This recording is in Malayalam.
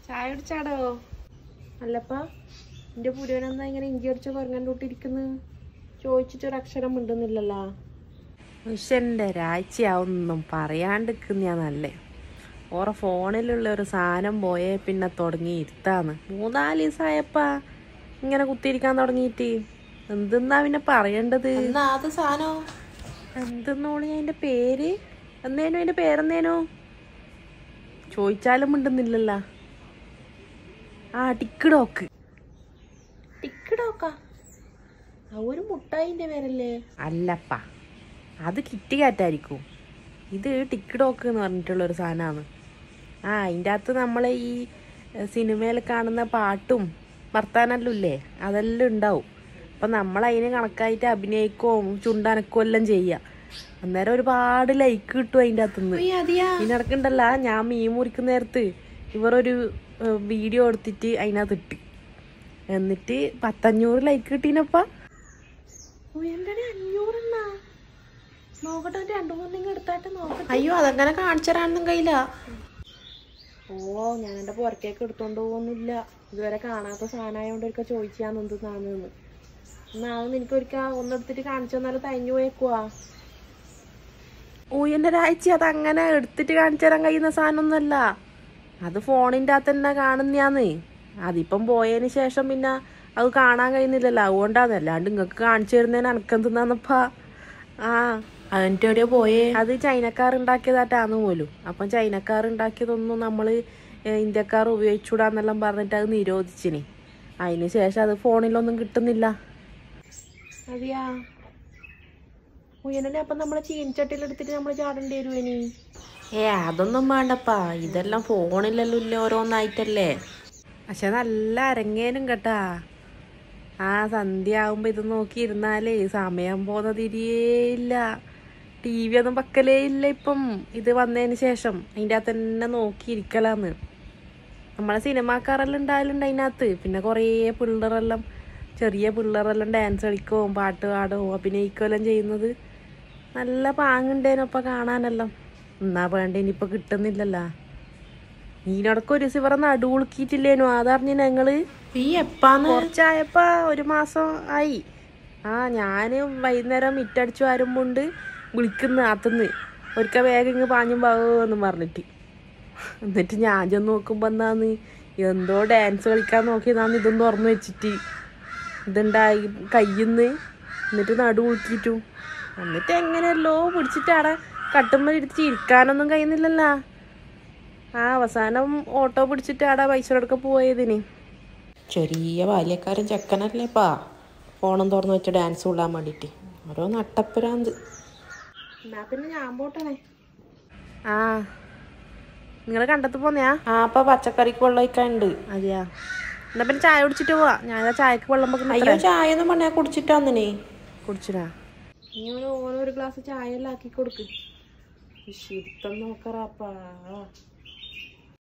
ചായ കുടിച്ചാടോ അല്ലപ്പാ എന്റെ പുരുവനെന്താ ഇങ്ങനെ ഇഞ്ചി അടിച്ച കുറങ്ങൻ്റെ തൊട്ടിരിക്കുന്നു ചോദിച്ചിട്ട് ഒരു അക്ഷരം മിണ്ടുന്നില്ലല്ലോ മനുഷ്യൻ്റെ രാഴ്ചയാവുന്നൊന്നും പറയാണ്ടിരിക്കുന്ന നല്ലേ ഓറെ ഫോണിലുള്ള ഒരു സാധനം പോയേ പിന്നെ തുടങ്ങി ഇരുത്താന്ന് മൂന്നാല് ദിവസമായപ്പാ ഇങ്ങനെ കുത്തിയിരിക്കാൻ തുടങ്ങിയിട്ട് എന്തെന്നാ പിന്നെ പറയേണ്ടത് അത് സാധനോ എന്തെന്നോളി അതിന്റെ പേര് എന്നേനു അതിന്റെ പേരെന്തേനു ചോദിച്ചാലും മിണ്ടുന്നില്ലല്ലോ ആ ടിക്ക് ഡോക്ക് ടിക്ക് ഡോക്കാ ആ ഒരു മുട്ടായിന്റെ പേരല്ലേ അല്ലപ്പാ അത് കിറ്റ് കാറ്റായിരിക്കും ഇത് ടിക്ക് ഡോക്ക് എന്ന് പറഞ്ഞിട്ടുള്ള ഒരു സാധനമാണ് ആ അതിൻ്റെ അകത്ത് നമ്മളെ ഈ എഹ്, സിനിമയിൽ കാണുന്ന പാട്ടും വർത്താനെല്ലാം ഇല്ലേ അതെല്ലാം ഉണ്ടാവും അപ്പം നമ്മൾ അതിന് കണക്കായിട്ട് അഭിനയിക്കുകയും ചുണ്ടനക്കുകയും എല്ലാം ചെയ്യുക അന്നേരം ഒരുപാട് ലൈക്ക് കിട്ടും അതിൻ്റെ അകത്തുനിന്ന് അതിയാ ഇതിനിടക്കുണ്ടല്ല ഞാൻ മീൻ മുറിക്കുന്ന നേരത്ത് ഇവരൊരു ഏഹ്, വീഡിയോ എടുത്തിട്ട് അതിനകത്ത് ഇട്ട് എന്നിട്ട് പത്തഞ്ഞൂറ് ലൈക്ക് കിട്ടീനപ്പാ എന്താണ് അഞ്ഞൂറെണ്ണ നോക്കട്ടെ ഒരു രണ്ടു മൂന്നെണ്ണം എടുത്തായിട്ട് നോക്കട്ടെ അയ്യോ അതങ്ങനെ കാണിച്ചു തരാനൊന്നും കഴിയില്ല ഓ ഞാൻ എൻ്റെ പുറക്കേക്ക് എടുത്തോണ്ട് പോകുന്നില്ല ഇതുവരെ കാണാത്ത സാധനമായോണ്ട് ഒരിക്കൽ ചോദിച്ചാൻ എന്തെന്നാന്ന് എന്നാ അത് എനിക്കൊരിക്കൽ ഒന്നെടുത്തിട്ട് കാണിച്ചു തന്നാലും തഞ്ഞു പോയേക്കുവാ ഓ എൻ്റെ ഒരാഴ്ച അത് അങ്ങനെ എടുത്തിട്ട് കാണിച്ചു തരാൻ കഴിയുന്ന സാധനമൊന്നുമല്ല അത് ഫോണിൻ്റെ അകത്ത് തന്നെ കാണുന്നയാന്ന് അതിപ്പം പോയതിന് ശേഷം പിന്നെ അത് കാണാൻ കഴിയുന്നില്ലല്ലോ അതുകൊണ്ടാണ് അല്ലാണ്ട് നിങ്ങൾക്ക് കാണിച്ചു തരുന്നതിന് എനക്കെന്തെന്നാന്നപ്പാ ആ അതിന്റെ എവിടെയോ പോയേ അത് ചൈനക്കാർ ഉണ്ടാക്കിയതായിട്ടാന്ന് പോലും അപ്പം ചൈനക്കാർ ഉണ്ടാക്കിയതൊന്നും നമ്മൾ ഇന്ത്യക്കാർ ഉപയോഗിച്ചൂടാന്നെല്ലാം പറഞ്ഞിട്ട് അത് നിരോധിച്ചിനി അതിന് ശേഷം അത് ഫോണിലൊന്നും കിട്ടുന്നില്ല അതെയാ ഉയനല്ലേ അപ്പം നമ്മളെ ചീനിച്ചട്ടിയിൽ എടുത്തിട്ട് നമ്മൾ ചാടേണ്ടി വരുമോ ഇനി ഏ അതൊന്നും വേണ്ടപ്പാ ഇതെല്ലാം ഫോണിലല്ലോ ഇല്ല ഓരോന്നായിട്ടല്ലേ പക്ഷെ നല്ല അരങ്ങേനും കേട്ടാ ആ സന്ധ്യ ആവുമ്പോ ഇത് നോക്കി ഇരുന്നാലേ സമയം പോകുന്ന തിരിയേയില്ല ടി വി ഒന്നും വെക്കലേ ഇല്ല ഇപ്പം ഇത് വന്നതിന് ശേഷം അതിൻ്റെ അകത്ത് തന്നെ നോക്കി ഇരിക്കലാന്ന് നമ്മളെ സിനിമാക്കാരെല്ലാം ഉണ്ടാവലുണ്ട് അതിനകത്ത് പിന്നെ കുറേ പിള്ളേരെല്ലാം ചെറിയ പിള്ളേരെല്ലാം ഡാൻസ് കളിക്കുകയും പാട്ട് പാടുകയും അഭിനയിക്കുകയെല്ലാം ചെയ്യുന്നത് നല്ല പാങ്ങുണ്ടേനൊപ്പം കാണാനെല്ലാം എന്നാ വേണ്ട ഇനിയിപ്പോൾ കിട്ടുന്നില്ലല്ലോ ഈനടക്കം ഒരു സിവറ നടുവുളുക്കിയിട്ടില്ലേനു അതറിഞ്ഞ ഞങ്ങള് ഈ എപ്പാന്ന് കുറച്ചായപ്പോ ഒരു മാസം ആയി ആ ഞാന് വൈകുന്നേരം മിറ്റടിച്ചു വരുമ്പോണ്ട് വിളിക്കുന്ന അകത്തുനിന്ന് ഒരിക്കൽ വേഗം ഇങ്ങ് പാഞ്ഞും പാകുമെന്നും പറഞ്ഞിട്ട് എന്നിട്ട് ഞാൻ ചെന്ന് നോക്കുമ്പോ എന്താന്ന് എന്തോ ഡാൻസ് കളിക്കാൻ നോക്കിയതാന്ന് ഇതൊന്നും തുറന്നു വെച്ചിട്ട് ഇതുണ്ടായി കയ്യിന്ന് എന്നിട്ട് നടു ഉളുക്കിയിട്ടു എന്നിട്ട് എങ്ങനെയല്ലോ പിടിച്ചിട്ട് അവിടെ കട്ടുമ്പോൾ ഇരുത്തി ഇരിക്കാനൊന്നും കഴിയുന്നില്ലല്ലോ ആ അവസാനം ഓട്ടോ പിടിച്ചിട്ട് അവിടെ പൈസ കൊടുക്ക പോയതിന് ചെറിയ ബാല്യക്കാരൻ ചെക്കനല്ലേപ്പാ ഫോണും തുറന്നു വെച്ച് ഡാൻസ് കൊള്ളാൻ വേണ്ടിട്ട് ഓരോ നട്ടപ്പുരാന്ത് എന്നാ പിന്നെ ഞാൻ പോട്ടണേ ആ നിങ്ങൾ കണ്ടത്ത് പോന്നെയാ ആ അപ്പൊ പച്ചക്കറിക്ക് വെള്ളം ഒഴിക്കാനുണ്ട് അതെയാ എന്നാ പിന്നെ ചായ കുടിച്ചിട്ട് പോവാ ഞാൻ ദാ ചായക്ക് വെള്ളം വെക്കുന്ന അയ്യോ ചായ ഒന്നും പണിയാ കുടിച്ചിട്ടാന്നിനെ കുടിച്ചിനാ നീ ഓരോ ഓരോ ഒരു ഗ്ലാസ് ചായ എല്ലാം ആക്കി കൊടുക്ക് ശരിത്തം നോക്കറാപ്പാ